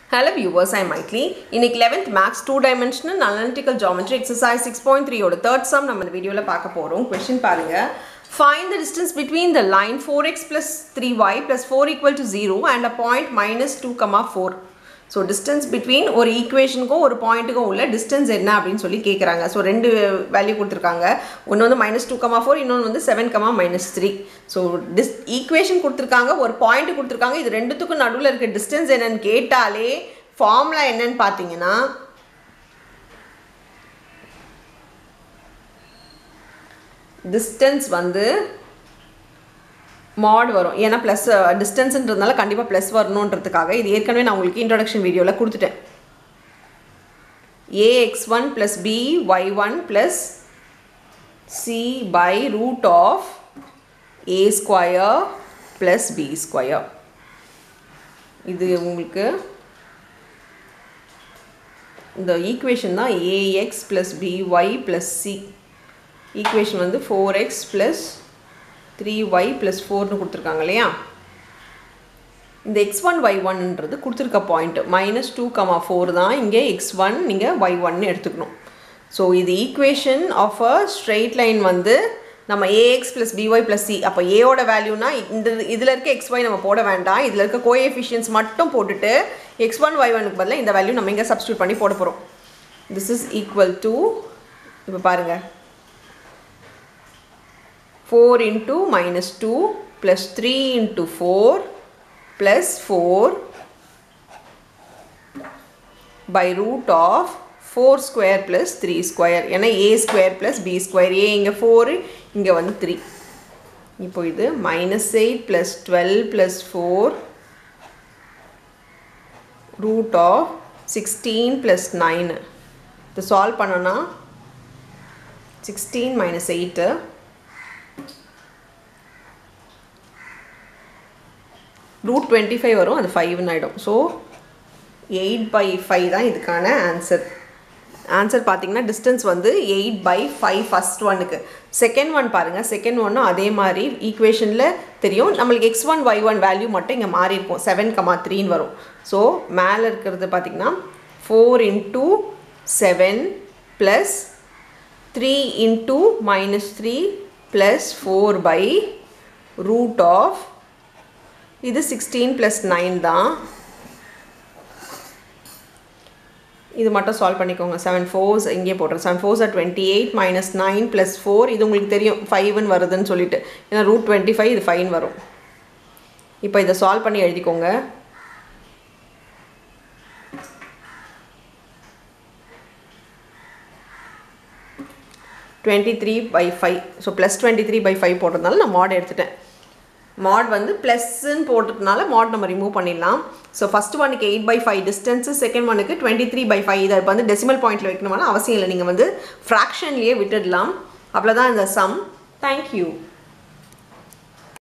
hello viewers I மைட்லி இன்னைக்கு eleventh maths two dimensional analytical geometry exercise six point த்ரீயோட third sum நம்ம இந்த வீடியோவில் பார்க்க போகிறோம் கொஸ்டின் பாருங்க find the distance between the line four x plus three y plus four equal to zero and a point minus two comma four so distance between ஒரு ஈக்குவேஷனுக்கும் ஒரு பாயிண்ட்டுக்கும் உள்ள டிஸ்டன்ஸ் என்ன அப்படின்னு சொல்லி கேட்குறாங்க ஸோ ரெண்டு வேல்யூ கொடுத்துருக்காங்க ஒன்று வந்து மைனஸ் டூ கமா ஃபோர் இன்னொன்று வந்து seven comma minus three so this equation கொடுத்துருக்காங்க ஒரு பாயிண்ட் கொடுத்துருக்காங்க இது ரெண்டுத்துக்கும் நடுவில் இருக்க டிஸ்டன்ஸ் என்னன்னு கேட்டாலே ஃபார்முலா என்னன்னு பார்த்தீங்கன்னா டிஸ்டன்ஸ் வந்து மாட் வரும் ஏன்னா ப்ளஸ் டிஸ்டன்ஸுன்றதுனால கண்டிப்பாக ப்ளஸ் வரணுன்றதுக்காக இது ஏற்கனவே நான் உங்களுக்கு இன்ட்ரடக்ஷன் வீடியோவில் கொடுத்துட்டேன் a x one plus b y one plus c by root of a square plus b square இது உங்களுக்கு இந்த ஈக்குவேஷன் தான் a x plus b y plus c equation வந்து four x plus three y plus ஃபோர்னு கொடுத்துருக்காங்க இல்லையா இந்த எக்ஸ் ஒன் ஒய் ஒன்ன்றது கொடுத்துருக்க point minus two comma four தான் இங்கே எக்ஸ் ஒன் நீங்கள் ஒய் ஒன்னு எடுத்துக்கணும் ஸோ இது equation of a straight line வந்து நம்ம a x plus b y plus c அப்போ ஏவோட வேல்யூனா இந்த இதில் இருக்க எக்ஸ் ஒய் நம்ம போட வேண்டாம் இதில் இருக்க கோஎஃபிஷியன்ஸ் மட்டும் போட்டுட்டு எக்ஸ் ஒன் ஒய் ஒனுக்கு பதிலாக இந்த வேல்யூ நம்ம இங்கே சப்ஸ்டியூட் பண்ணி போட போகிறோம் திஸ் இஸ் ஈக்குவல் டு இப்போ பாருங்கள் 4 into minus 2 plus 3 into 4 plus 4 by root of 4 square plus 3 square ஏன்னா a square plus b square a இங்கே 4 இங்கே வந்து 3 இப்போ இது minus 8 plus 12 plus 4 root of 16 plus 9 இது சால்வ் பண்ணோன்னா 16 minus 8 ரூட் டுவெண்ட்டி ஃபைவ் வரும் அது ஃபைவ்னு ஆகிடும் ஸோ எயிட் பை ஃபைவ் தான் இதுக்கான ஆன்சர் ஆன்சர் பார்த்தீங்கன்னா டிஸ்டன்ஸ் வந்து எயிட் பை ஃபைவ் ஃபஸ்ட் ஒனுக்கு செகண்ட் ஒன் பாருங்கள் செகண்ட் ஒன்னும் அதே மாதிரி ஈக்குவேஷனில் தெரியும் நம்மளுக்கு x one y one value மட்டும் இங்கே மாறி இருக்கும் செவன் கமா த்ரீன்னு வரும் ஸோ மேலே இருக்கிறது பார்த்திங்கன்னா four into seven plus three into minus three plus four by root of இது சிக்ஸ்டீன் ப்ளஸ் நைன் தான் இது மட்டும் சால்வ் பண்ணிக்கோங்க செவன் ஃபோர்ஸ் இங்கே போடுறேன் seven fours are twenty eight minus nine plus four இது உங்களுக்கு தெரியும் ஃபைவ்னு வருதுன்னு சொல்லிட்டு ஏன்னா ரூட் டுவெண்ட்டி ஃபைவ் இது ஃபைன் வரும் இப்போ இதை சால்வ் பண்ணி எழுதிக்கோங்க twenty three by five so plus twenty three by five போட்டதுனால நான் மாட் எடுத்துட்டேன் மாட் வந்து ப்ளஸ்ன்னு போட்டதுனால மாட் நம்ம ரிமூவ் பண்ணிடலாம் ஸோ ஃபஸ்ட் ஒனுக்கு eight by five distance second ஒனுக்கு டுவெண்ட்டி த்ரீ பை ஃபைவ் இதை இப்போ வந்து டெசிமல் பாயிண்ட்டில் வைக்கணுமான அவசியம் இல்லை நீங்கள் வந்து ஃப்ராக்ஷன்லேயே விட்டுடலாம் அவ்வளோதான் இந்த சம் தேங்க்யூ